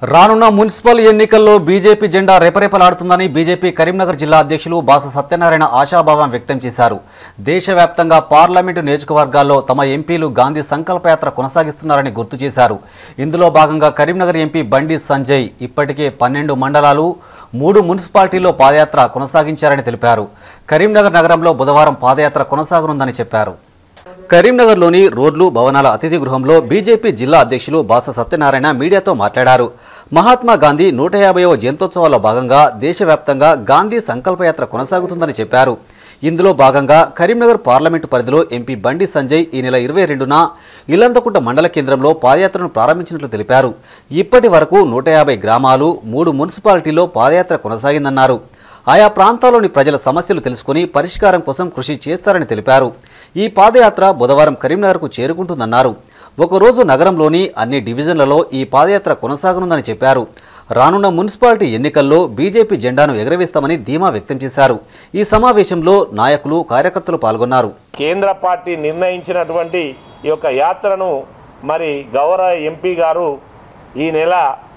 రానున్న మున్సిపల్ ఎన్నికల్లో బీజేపీ జెండా రెపరెపలాడుతుందని బీజేపీ కరీంనగర్ జిల్లా అధ్యక్షులు బాస సత్యనారాయణ ఆశాభావం వ్యక్తం చేశారు దేశవ్యాప్తంగా పార్లమెంటు నియోజకవర్గాల్లో తమ ఎంపీలు గాంధీ సంకల్పయాత్ర కొనసాగిస్తున్నారని గుర్తు చేశారు ఇందులో భాగంగా కరీంనగర్ ఎంపీ బండి సంజయ్ ఇప్పటికే పన్నెండు మండలాలు మూడు మున్సిపాలిటీల్లో పాదయాత్ర కొనసాగించారని తెలిపారు కరీంనగర్ నగరంలో బుధవారం పాదయాత్ర కొనసాగనుందని చెప్పారు కరీంనగర్లోని రోడ్లు భవనాల అతిథి గృహంలో బీజేపీ జిల్లా అధ్యక్షులు బాస సత్యనారాయణ మీడియాతో మాట్లాడారు మహాత్మా గాంధీ నూట యాభైవ జయంతోత్సవాల్లో భాగంగా దేశవ్యాప్తంగా గాంధీ సంకల్పయాత్ర కొనసాగుతుందని చెప్పారు ఇందులో భాగంగా కరీంనగర్ పార్లమెంటు పరిధిలో ఎంపీ బండి సంజయ్ ఈ నెల ఇరవై రెండున ఇల్లంతకుంట మండల కేంద్రంలో పాదయాత్రను ప్రారంభించినట్లు తెలిపారు ఇప్పటి వరకు నూట యాభై గ్రామాలు మూడు మున్సిపాలిటీల్లో పాదయాత్ర కొనసాగిందన్నారు ఆయా ప్రాంతాల్లోని ప్రజల సమస్యలు తెలుసుకుని పరిష్కారం కోసం కృషి చేస్తారని తెలిపారు ఈ పాదయాత్ర బుధవారం కరీంనగర్కు చేరుకుంటుందన్నారు ఒకరోజు నగరంలోని అన్ని డివిజన్లలో ఈ పాదయాత్ర కొనసాగనుందని చెప్పారు రానున్న మున్సిపాలిటీ ఎన్నికల్లో బీజేపీ జెండాను ఎగరవేస్తామని ధీమా వ్యక్తం చేశారు ఈ సమావేశంలో నాయకులు కార్యకర్తలు పాల్గొన్నారు కేంద్ర పార్టీ నిర్ణయించినటువంటి ఈ యొక్క యాత్రను మరి గౌరవ ఎంపీ గారు ఈ నెల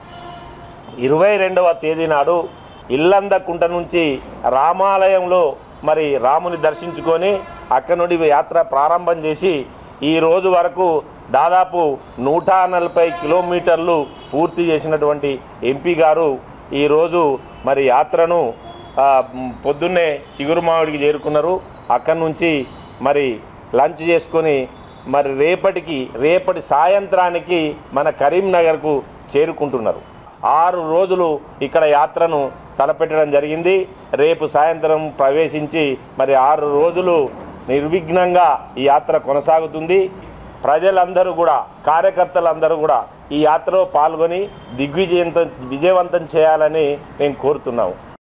ఇరవై రెండవ తేదీ నాడు ఇల్లందకుంట నుంచి రామాలయంలో మరి రాముని దర్శించుకొని అక్కడి నుండి యాత్ర ప్రారంభం చేసి ఈ రోజు వరకు దాదాపు నూట నలభై కిలోమీటర్లు పూర్తి చేసినటువంటి ఎంపీ గారు ఈరోజు మరి యాత్రను ఆ, మ్, పొద్దున్నే చిగురుమావిడికి చేరుకున్నారు అక్కడి నుంచి మరి లంచ్ చేసుకొని మరి రేపటికి రేపటి సాయంత్రానికి మన కరీంనగర్కు చేరుకుంటున్నారు ఆరు రోజులు ఇక్కడ యాత్రను తలపెట్టడం జరిగింది రేపు సాయంత్రం ప్రవేశించి మరి ఆరు రోజులు నిర్విఘ్నంగా ఈ యాత్ర కొనసాగుతుంది ప్రజలందరూ కూడా కార్యకర్తలందరూ కూడా ఈ యాత్రలో పాల్గొని దిగ్విజయంతం విజయవంతం చేయాలని మేము కోరుతున్నాము